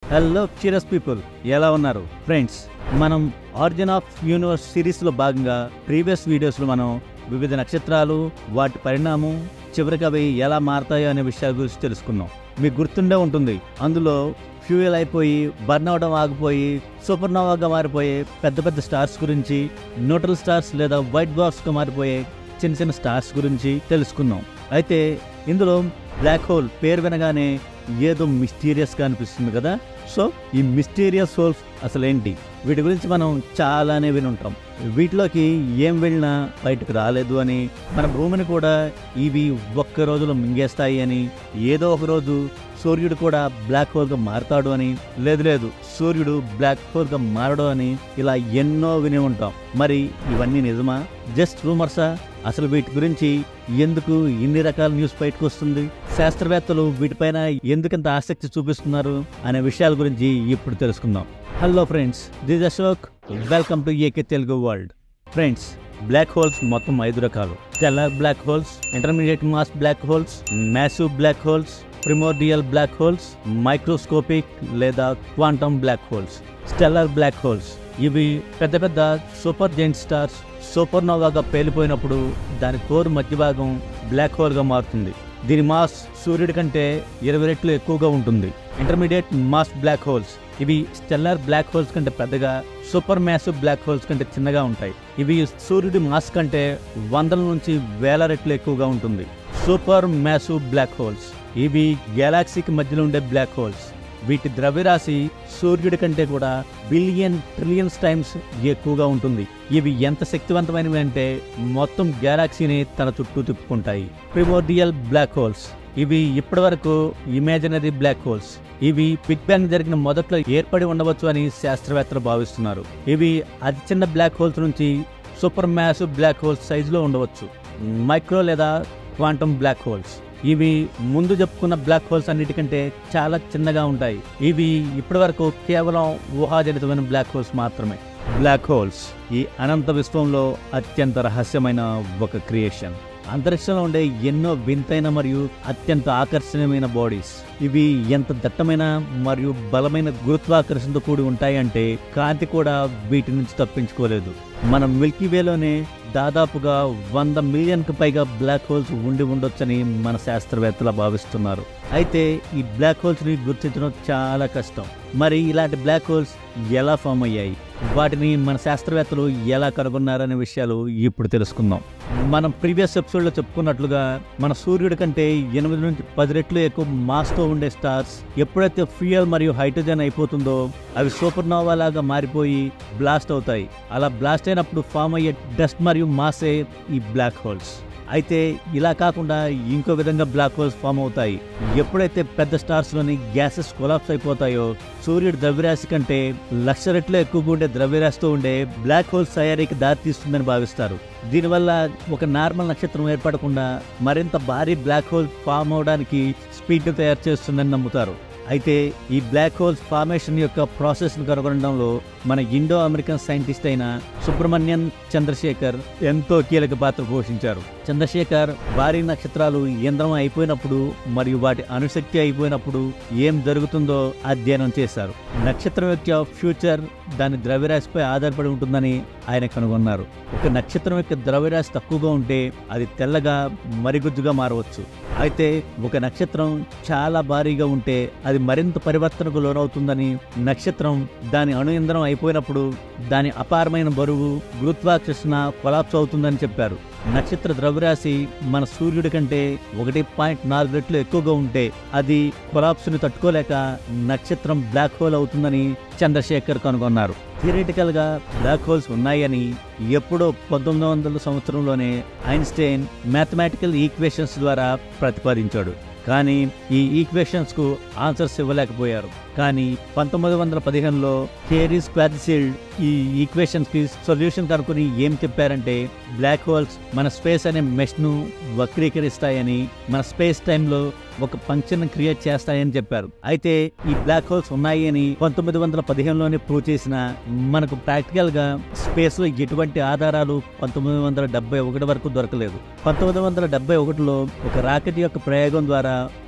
hello curious people ఎలా ఉన్నారు friends మనం ఆరిజిన్ ఆఫ్ యూనివర్స్ సిరీస్లో భాగంగా ప్రీవియస్ వీడియోస్లో మనం వివిధ నక్షత్రాలు వాటి పరిణామం చివరికి అవి ఎలా మారతాయో అనే విషయాల గురించి తెలుసుకున్నాం మీకు గుర్తుండే ఉంటుంది అందులో ఫ్యూయల్ అయిపోయి బర్న్ అవడం ఆగిపోయి సూపర్ నోవాగా మారిపోయే పెద్ద పెద్ద స్టార్స్ గురించి న్యూట్రల్ స్టార్స్ లేదా వైట్ బాక్స్గా మారిపోయే చిన్న చిన్న స్టార్స్ గురించి తెలుసుకున్నాం అయితే ఇందులో బ్లాక్ హోల్ పేరు వినగానే ఏదో మిస్టీరియస్గా అనిపిస్తుంది కదా సో ఈ మిస్టీరియస్ హోల్స్ అసలు ఏంటి వీటి గురించి మనం చాలానే విని ఉంటాం వీటిలోకి ఏం వెళ్ళినా బయటకు రాలేదు అని మన భూమిని కూడా ఇవి ఒక్క రోజులో మింగేస్తాయి అని ఏదో ఒక రోజు సూర్యుడు కూడా బ్లాక్ హోల్గా మారతాడు అని లేదు లేదు సూర్యుడు బ్లాక్ హోల్గా మారడు అని ఇలా ఎన్నో విని ఉంటాం మరి ఇవన్నీ నిజమా జస్ట్ రూమర్సా అసలు వీటి గురించి ఎందుకు ఇన్ని రకాల న్యూస్ బయటకు వస్తుంది శాస్త్రవేత్తలు వీటిపైన ఎందుకంత ఆసక్తి చూపిస్తున్నారు అనే విషయాల గురించి ఇప్పుడు తెలుసుకుందాం hello friends this Ashok welcome to AK Telugu World friends black holes మొత్తం ఐదు రకాలు stellar black holes intermediate mass black holes massive black holes primordial black holes microscopic లేదా quantum black holes stellar black holes ఇవి పెద్ద పెద్ద సూపర్ జైంట్ స్టార్స్ సూపర్ నోవాగా పేలిపోయినప్పుడు దాని కోర్ మధ్య భాగం బ్లాక్ హోల్గా మారుతుంది దీని మాస్ సూర్యుడి కంటే ఇరవై రెట్లు ఎక్కువగా ఉంటుంది ఇంటర్మీడియట్ మాస్ బ్లాక్ హోల్స్ ఇవి స్టెల్లార్ బ్లాక్ హోల్స్ కంటే పెద్దగా సూపర్ మ్యాసివ్ బ్లాక్ హోల్స్ కంటే చిన్నగా ఉంటాయి ఇవి సూర్యుడి మాస్ కంటే వందల నుంచి వేల రెట్లు ఎక్కువగా ఉంటుంది సూపర్ మ్యాసివ్ బ్లాక్ హోల్స్ ఇవి గెలాక్సీకి మధ్యలో ఉండే బ్లాక్ హోల్స్ వీటి ద్రవ్యరాశి సూర్యుడి కంటే కూడా బిలియన్ ట్రిలియన్స్ టైమ్స్ ఎక్కువగా ఉంటుంది ఇవి ఎంత శక్తివంతమైనవి అంటే మొత్తం గెలాక్సీని తన చుట్టూ తిప్పుకుంటాయి ప్రిమోర్డియల్ బ్లాక్ హోల్స్ ఇవి ఇప్పటివరకు ఇమాజినరీ బ్లాక్ హోల్స్ ఇవి బిగ్ బ్యాంగ్ జరిగిన మొదట్లో ఏర్పడి ఉండవచ్చు అని శాస్త్రవేత్తలు భావిస్తున్నారు ఇవి అతి చిన్న బ్లాక్ హోల్స్ నుంచి సూపర్ మ్యాసివ్ బ్లాక్ హోల్స్ సైజులో ఉండవచ్చు మైక్రో లేదా క్వాంటమ్ బ్లాక్ హోల్స్ ఇవి ముందు చెప్పుకున్న బ్లాక్ హోల్స్ అన్నిటికంటే చాలా చిన్నగా ఉంటాయి ఇవి ఇప్పటివరకు కేవలం ఊహాజనితమైన బ్లాక్ హోల్స్ మాత్రమే బ్లాక్ హోల్స్ ఈ అనంత విశ్వంలో అత్యంత రహస్యమైన ఒక క్రియేషన్ అంతరిక్షంలో ఉండే ఎన్నో వింతైన మరియు అత్యంత ఆకర్షణీయమైన బాడీస్ ఇవి ఎంత దట్టమైన మరియు బలమైన గురుత్వాకర్షణతో కూడి ఉంటాయంటే కాంతి కూడా వీటి నుంచి తప్పించుకోలేదు మన మిల్కీ వేలోనే దాదాపుగా వంద మిలియన్కి పైగా బ్లాక్ హోల్స్ ఉండి ఉండొచ్చని మన శాస్త్రవేత్తలు భావిస్తున్నారు అయితే ఈ బ్లాక్ హోల్స్ని గుర్తించడం చాలా కష్టం మరి ఇలాంటి బ్లాక్ హోల్స్ ఎలా ఫామ్ అయ్యాయి వాటిని మన శాస్త్రవేత్తలు ఎలా కనుగొన్నారనే విషయాలు ఇప్పుడు తెలుసుకుందాం మనం ప్రీవియస్ ఎపిసోడ్లో చెప్పుకున్నట్లుగా మన సూర్యుడి కంటే ఎనిమిది నుంచి పది రెట్లు ఎక్కువ మాస్తో ఉండే స్టార్స్ ఎప్పుడైతే ఫ్యూయల్ మరియు హైడ్రోజన్ అయిపోతుందో అవి సూపర్ నోవా లాగా మారిపోయి బ్లాస్ట్ అవుతాయి అలా బ్లాస్ట్ అయినప్పుడు ఫామ్ అయ్యే డస్ట్ మరియు మాసే ఈ బ్లాక్ హోల్స్ అయితే ఇలా కాకుండా ఇంకో విధంగా బ్లాక్ హోల్స్ ఫామ్ అవుతాయి ఎప్పుడైతే పెద్ద స్టార్స్లోని గ్యాసెస్ కొలాప్స్ అయిపోతాయో సూర్యుడి ద్రవ్యరాశి కంటే లక్ష రెట్లు ఎక్కువగా ఉండే ద్రవ్యరాశితో ఉండే బ్లాక్ హోల్స్ తయారీకి దారితీస్తుందని భావిస్తారు దీనివల్ల ఒక నార్మల్ నక్షత్రం ఏర్పడకుండా మరింత భారీ బ్లాక్ హోల్ ఫామ్ అవడానికి స్పీడ్ తయారు చేస్తుందని నమ్ముతారు అయితే ఈ బ్లాక్ హోల్స్ ఫార్మేషన్ యొక్క ప్రాసెస్ను కనుగొనడంలో మన ఇండో అమెరికన్ సైంటిస్ట్ అయిన సుబ్రహ్మణ్యన్ చంద్రశేఖర్ ఎంతో కీలక పాత్ర పోషించారు చంద్రశేఖర్ భారీ నక్షత్రాలు యంత్రం అయిపోయినప్పుడు మరియు వాటి అణుశక్తి అయిపోయినప్పుడు ఏం జరుగుతుందో అధ్యయనం చేశారు నక్షత్రం యొక్క ఫ్యూచర్ దాని ద్రవ్యరాశిపై ఆధారపడి ఉంటుందని ఆయన కనుగొన్నారు ఒక నక్షత్రం యొక్క ద్రవ్యరాశి తక్కువగా ఉంటే అది తెల్లగా మరిగుజ్జుగా మారవచ్చు అయితే ఒక నక్షత్రం చాలా భారీగా ఉంటే అది మరింత పరివర్తనకు లోనవుతుందని నక్షత్రం దాని అణుయంత్రం అయిపోయినప్పుడు దాని అపారమైన బరువు గురుత్వాకర్షణ కొలాప్స్ అవుతుందని చెప్పారు నక్షత్ర ద్రవ్యరాశి మన సూర్యుడి కంటే ఒకటి పాయింట్ నాలుగు రెట్లు ఎక్కువగా ఉంటే అది కొలాప్స్ని తట్టుకోలేక నక్షత్రం బ్లాక్ హోల్ అవుతుందని చంద్రశేఖర్ కనుగొన్నారు థియరిటికల్ గా బ్లాక్ హోల్స్ ఉన్నాయని ఎప్పుడో పంతొమ్మిది వందల సంవత్సరంలోనే ఐన్స్టైన్ మ్యాథమెటికల్ ఈక్వేషన్స్ ద్వారా ప్రతిపాదించాడు కానీ ఈ ఈక్వేషన్స్ కు ఆన్సర్స్ ఇవ్వలేకపోయారు కానీ పంతొమ్మిది వందల పదిహేనులో థియరీస్ క్వాడ్సిల్డ్ ఈ ఈక్వేషన్స్ కి సొల్యూషన్ కనుక్కొని ఏం చెప్పారంటే బ్లాక్ హోల్స్ మన స్పేస్ అనే మెష్ ను వక్రీకరిస్తాయని మన స్పేస్ టైంలో ఒక ఫంక్షన్ క్రియేట్ చేస్తాయని చెప్పారు అయితే ఈ బ్లాక్ హోల్స్ ఉన్నాయి అని పంతొమ్మిది వందల పదిహేనులోనే ప్రూవ్ చేసిన మనకు ప్రాక్టికల్ గా స్పేస్ లో ఎటువంటి ఆధారాలు పంతొమ్మిది వందల డెబ్బై ఒకటి వరకు దొరకలేదు పంతొమ్మిది వందల డెబ్బై ఒకటిలో ఒక రాకెట్ యొక్క ప్రయోగం ద్వారా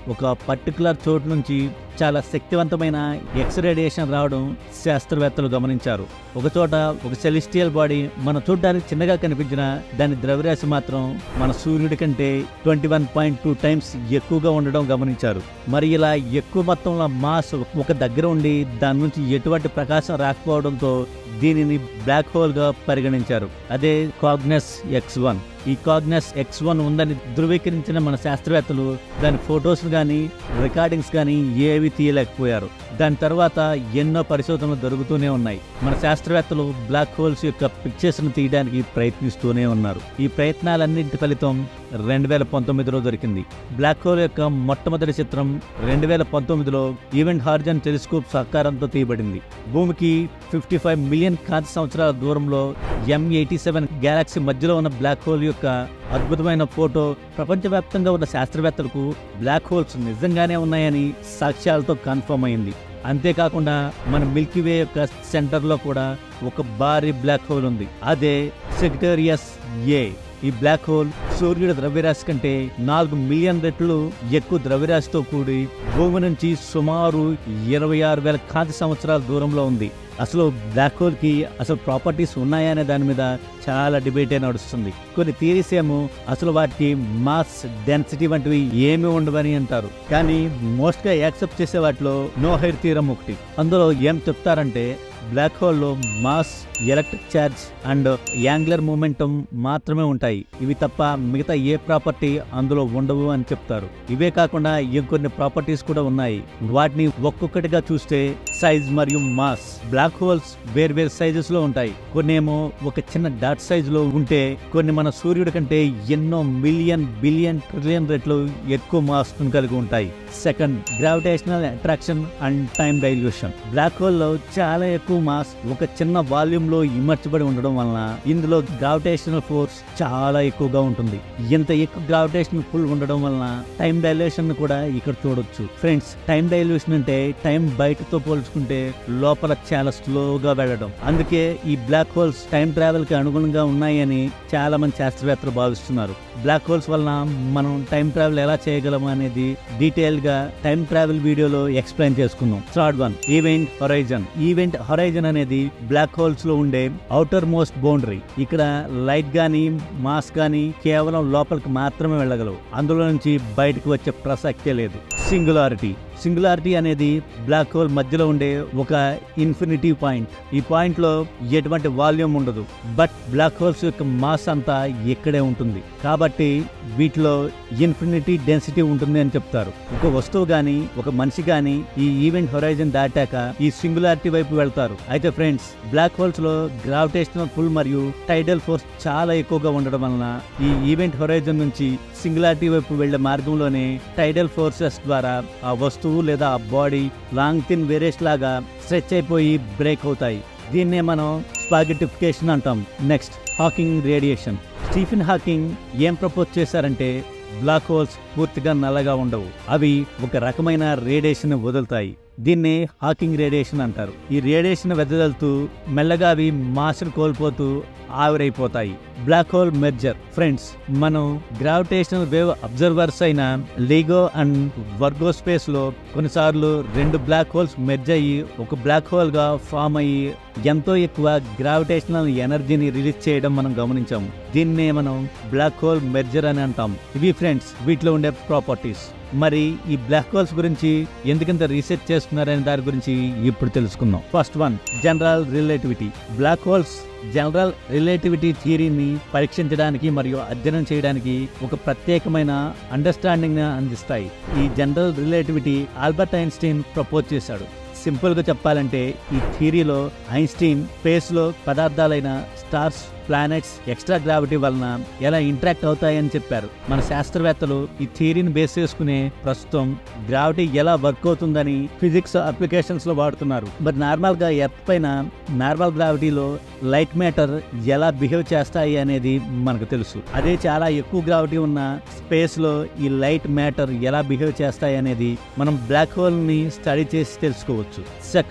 ఒక పర్టికులర్ చోటు నుంచి చాలా శక్తివంతమైన ఎక్స్ రేడియేషన్ రావడం శాస్త్రవేత్తలు గమనించారు ఒక చోట ఒక సెలిస్టియల్ బాడీ మన చూడడానికి చిన్నగా కనిపించిన దాని ద్రవ్యరాశి మాత్రం మన సూర్యుడి కంటే twenty one point two times ఎక్కువగా ఉండడం గమనించారు మరి ఇలా ఎక్కువ మొత్తంలో మాస్ ఒక దగ్గర ఉండి దాని నుంచి ఎటువంటి ప్రకాశం రాకపోవడంతో దీనిని బ్లాక్ హోల్ గా పరిగణించారు అదే కాగ్నస్ ఎక్స్ వన్ ఈ కాగ్నస్ ఎక్స్ వన్ ఉందని ధృవీకరించిన మన శాస్త్రవేత్తలు దాని ఫొటోస్ కానీ రికార్డింగ్స్ కానీ ఏవి తీయలేకపోయారు దాని తర్వాత ఎన్నో పరిశోధనలు జరుగుతూనే ఉన్నాయి మన శాస్త్రవేత్తలు బ్లాక్ హోల్స్ యొక్క పిక్చర్స్ ను తీయడానికి ప్రయత్నిస్తూనే ఉన్నారు ఈ ప్రయత్నాలన్నింటి ఫలితం రెండు వేల పంతొమ్మిదిలో దొరికింది బ్లాక్ హోల్ యొక్క మొట్టమొదటి చిత్రం రెండు వేల పంతొమ్మిదిలో ఈవెంట్ హార్జన్ టెలిస్కోప్ సహకారంతో తీయబడింది భూమికి ఫిఫ్టీ ఫైవ్ మిలియన్ కాంతి సంవత్సరాల దూరంలో ఎం ఎయిటీ సెవెన్ గ్యాలక్సీ మధ్యలో ఉన్న బ్లాక్ హోల్ యొక్క అద్భుతమైన ఫోటో ప్రపంచవ్యాప్తంగా ఉన్న శాస్త్రవేత్తలకు బ్లాక్ హోల్స్ నిజంగానే ఉన్నాయని సాక్ష్యాలతో కన్ఫర్మ్ అయింది అంతేకాకుండా మన మిల్కీవే యొక్క సెంటర్లో కూడా ఒక భారీ బ్లాక్ హోల్ ఉంది అదే సెక్టేరియస్ ఏ ఈ బ్లాక్ హోల్ సూర్యుడి ద్రవ్యరాశి కంటే నాలుగు మిలియన్ రెట్లు ఎక్కువ ద్రవ్యరాశితో కూడి భూమి నుంచి సుమారు ఇరవై ఆరు వేల కాంతి సంవత్సరాల దూరంలో ఉంది అసలు బ్లాక్ హోల్ కి అసలు ప్రాపర్టీస్ ఉన్నాయా అనే దాని మీద చాలా డిబేటే నడుస్తుంది కొన్ని థియరీస్ ఏమో అసలు వాటికి మాస్ డెన్సిటీ వంటివి ఏమి ఉండవని అంటారు కానీ మోస్ట్ గా యాక్సెప్ట్ చేసే వాటిలో నో హైర్ థీరం ఒకటి అందులో ఏం చెప్తారంటే బ్లాక్ హోల్లో mass electric charge and angular momentum మాత్రమే ఉంటాయి ఇవి తప్ప మిగతా ఏ ప్రాపర్టీ అందులో ఉండవు అని చెప్తారు ఇవే కాకుండా ఇంకొన్ని ప్రాపర్టీస్ కూడా ఉన్నాయి వాటిని ఒక్కొక్కటిగా చూస్తే సైజ్ మరియు మాస్ బ్లాక్ హోల్స్ వేరు వేరు సైజెస్ లో ఉంటాయి కొన్ని ఏమో ఒక చిన్న డాట్ సైజ్ లో ఉంటే కొన్ని మన సూర్యుడి కంటే ఎన్నో మిలియన్ బిలియన్ ట్రిలియన్ రెట్లు ఎక్కువ మాస్ కలిగి ఉంటాయి second gravitational attraction and time dilation black hole లో చాలా ఎక్కువ మాస్ ఒక చిన్న వాల్యూమ్ లో ఇమర్చబడి ఉండడం వలన ఇందులో గ్రావిటేషనల్ ఫోర్స్ చాలా ఎక్కువగా ఉంటుంది ఇంత ఎక్కువ గ్రావిటేషనల్ పుల్ ఉండడం వలన టైం డైల్యూషన్ కూడా ఇక్కడ చూడొచ్చు ఫ్రెండ్స్ టైం డైల్యూషన్ అంటే టైం బయటతో పోల్చుకుంటే లోపల చాలా స్లోగా వెళ్ళడం అందుకే ఈ బ్లాక్ హోల్స్ టైం ట్రావెల్ కి అనుగుణంగా ఉన్నాయని చాలా మంది శాస్త్రవేత్తలు భావిస్తున్నారు బ్లాక్ హోల్స్ వలన మనం టైం ట్రావెల్ ఎలా చేయగలము అనేది డీటెయిల్ గా టైం ట్రావెల్ వీడియోలో ఎక్స్ప్లెయిన్ చేసుకుందాం third one event horizon event horizon అనేది బ్లాక్ హోల్స్ లో ఉండే అవుటర్ మోస్ట్ బౌండరీ ఇక్కడ లైట్ గానీ మాస్ గానీ కేవలం లోపలికి మాత్రమే వెళ్ళగలవు అందులో నుంచి బయటకు వచ్చే ప్రసక్తే లేదు సింగులారిటీ సింగులారిటీ అనేది బ్లాక్ హోల్ మధ్యలో ఉండే ఒక ఇన్ఫినిటీ పాయింట్ ఈ పాయింట్ లో ఎటువంటి వాల్యూమ్ ఉండదు బట్ బ్లాక్ హోల్స్ యొక్క మాస్ అంతా ఇక్కడే ఉంటుంది కాబట్టి వీటిలో ఇన్ఫినిటీ డెన్సిటీ ఉంటుంది అని చెప్తారు ఒక వస్తువు గాని ఒక మనిషి గాని ఈ ఈవెంట్ హొరైజన్ దాటాక ఈ సింగులారిటీ వైపు వెళ్తారు అయితే ఫ్రెండ్స్ బ్లాక్ హోల్స్ లో గ్రావిటేషనల్ పుల్ మరియు టైడల్ ఫోర్స్ చాలా ఎక్కువగా ఉండడం వలన ఈ ఈవెంట్ హొరైజన్ నుంచి సింగులారిటీ వైపు వెళ్లే మార్గంలోనే టైడల్ ఫోర్సెస్ ద్వారా ఆ వస్తువు లేదా ఆ బాడీ లాంగ్ థిన్ వేరేస్ లాగా స్ట్రెచ్ అయిపోయి బ్రేక్ అవుతాయి దీన్నే మనం స్పాగెటిఫికేషన్ అంటాం next Hawking radiation Stephen Hawking ఏం ప్రపోజ్ చేశారంటే బ్లాక్ హోల్స్ పూర్తిగా నల్లగా ఉండవు అవి ఒక రకమైన రేడియేషన్ వదులుతాయి దీన్నే హాకింగ్ రేడియేషన్ అంటారు ఈ రేడియేషన్ వెదజల్లుతూ మెల్లగా అవి మాస్ను కోల్పోతూ ఆవిరైపోతాయి బ్లాక్ హోల్ మెర్జర్ ఫ్రెండ్స్ మనం గ్రావిటేషనల్ వేవ్ అబ్జర్వర్స్ అయిన లీగో అండ్ వర్గో స్పేస్ లో కొన్నిసార్లు రెండు బ్లాక్ హోల్స్ మెర్జ్ అయ్యి ఒక బ్లాక్ హోల్ గా ఫామ్ అయ్యి ఎంతో ఎక్కువ గ్రావిటేషనల్ ఎనర్జీని రిలీజ్ చేయడం మనం గమనించాము దీన్నే మనం బ్లాక్ హోల్ మెర్జర్ అని అంటాం ఇవి ఫ్రెండ్స్ వీటిలో ఉండే ప్రాపర్టీస్ మరి ఈ బ్లాక్ హోల్స్ గురించి ఎందుకంత రీసెర్చ్ చేస్తున్నారనే దాని గురించి ఇప్పుడు తెలుసుకుందాం first one general relativity black holes general relativity థియరీని పరీక్షించడానికి మరియు అధ్యయనం చేయడానికి ఒక ప్రత్యేకమైన అండర్స్టాండింగ్ అందిస్తాయి ఈ general relativity Albert Einstein propose చేశాడు సింపుల్ గా చెప్పాలంటే ఈ థియరీలో ఐన్స్టీన్ స్పేస్ లో పదార్థాలైన స్టార్స్ ప్లానెట్స్ ఎక్స్ట్రా గ్రావిటీ వలన ఎలా ఇంటరాక్ట్ అవుతాయని చెప్పారు మన శాస్త్రవేత్తలు ఈ థియరీని బేస్ చేసుకునే ప్రస్తుతం గ్రావిటీ ఎలా వర్క్ అవుతుందని ఫిజిక్స్ అప్లికేషన్స్ లో వాడుతున్నారు మరి నార్మల్ గా ఎర్త్ పైన నార్మల్ గ్రావిటీలో లైట్ మ్యాటర్ ఎలా బిహేవ్ చేస్తాయి అనేది మనకు తెలుసు అదే చాలా ఎక్కువ గ్రావిటీ ఉన్న స్పేస్ లో ఈ లైట్ మ్యాటర్ ఎలా బిహేవ్ చేస్తాయి అనేది మనం బ్లాక్ హోల్ ని స్టడీ చేసి తెలుసుకోవచ్చు second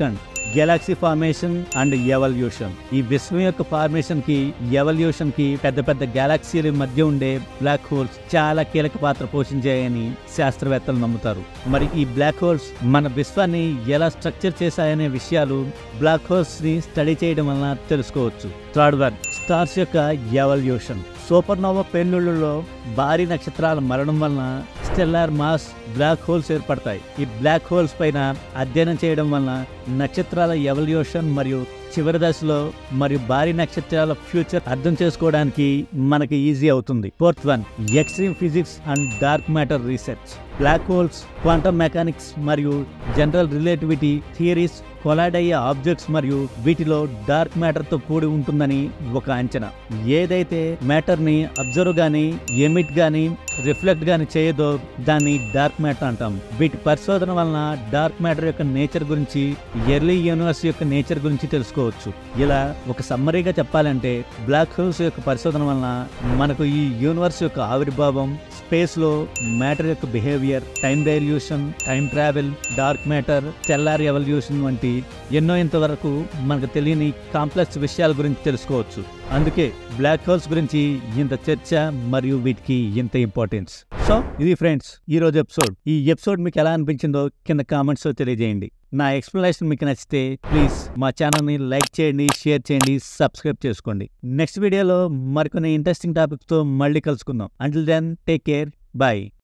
galaxy formation and evolution ఈ విశ్వం యొక్క ఫార్మేషన్ కి ఎవల్యూషన్ కి పెద్ద పెద్ద గెలాక్సీల మధ్య ఉండే బ్లాక్ హోల్స్ చాలా కీలక పాత్ర పోషించాయని శాస్త్రవేత్తలు నమ్ముతారు మరి ఈ బ్లాక్ హోల్స్ మన విశ్వాన్ని ఎలా స్ట్రక్చర్ చేశాయనే విషయాలు బ్లాక్ హోల్స్ ని స్టడీ చేయడం వలన తెలుసుకోవచ్చు థర్డ్ వన్ స్టార్స్ యొక్క ఎవల్యూషన్ సూపర్ నోవా పెన్నులలో భారీ నక్షత్రాల మరణం వలన స్టెల్లార్ మాస్ బ్లాక్ హోల్స్ ఏర్పడతాయి ఈ బ్లాక్ హోల్స్ పైన అధ్యయనం చేయడం వలన నక్షత్రాల ఎవల్యూషన్ మరియు చివరి దశలో మరియు భారీ నక్షత్రాల ఫ్యూచర్ అర్థం చేసుకోవడానికి మనకి ఈజీ అవుతుంది fourth one extreme physics and dark matter research black holes quantum mechanics మరియు జనరల్ రిలేటివిటీ థియరీస్ కొలాడ్ అయ్యే ఆబ్జెక్ట్స్ మరియు వీటిలో డార్క్ మ్యాటర్ తో కూడి ఉంటుందని ఒక అంచనా ఏదైతే మ్యాటర్ ని అబ్జర్వ్ గాని ఎమిట్ గాని రిఫ్లెక్ట్ గాని చేయదో దాన్ని డార్క్ మ్యాటర్ అంటాం వీటి పరిశోధన వలన డార్క్ మ్యాటర్ యొక్క నేచర్ గురించి ఎర్లీ యూనివర్స్ యొక్క నేచర్ గురించి తెలుసుకోవచ్చు ఇలా ఒక సమ్మరీగా చెప్పాలంటే బ్లాక్ హోల్స్ యొక్క పరిశోధన వలన మనకు ఈ యూనివర్స్ యొక్క ఆవిర్భావం స్పేస్ లో మ్యాటర్ యొక్క behaviour time dilation time travel dark matter stellar evolution వంటి ఎన్నో ఇంతవరకు మనకు తెలియని కాంప్లెక్స్ విషయాల గురించి తెలుసుకోవచ్చు అందుకే బ్లాక్ హోల్స్ గురించి ఇంత చర్చ మరియు వీటికి ఇంత ఇంపార్టెన్స్ సో ఇది ఫ్రెండ్స్ ఈ రోజు ఎపిసోడ్ ఈ ఎపిసోడ్ మీకు ఎలా అనిపించిందో కింద కామెంట్స్ లో తెలియజేయండి నా ఎక్స్ప్లెనేషన్ మీకు నచ్చితే ప్లీజ్ మా ఛానల్ని లైక్ చేయండి షేర్ చేయండి సబ్స్క్రైబ్ చేసుకోండి నెక్స్ట్ వీడియోలో మరికొన్ని ఇంట్రెస్టింగ్ టాపిక్తో మళ్ళీ కలుసుకుందాం until then take care bye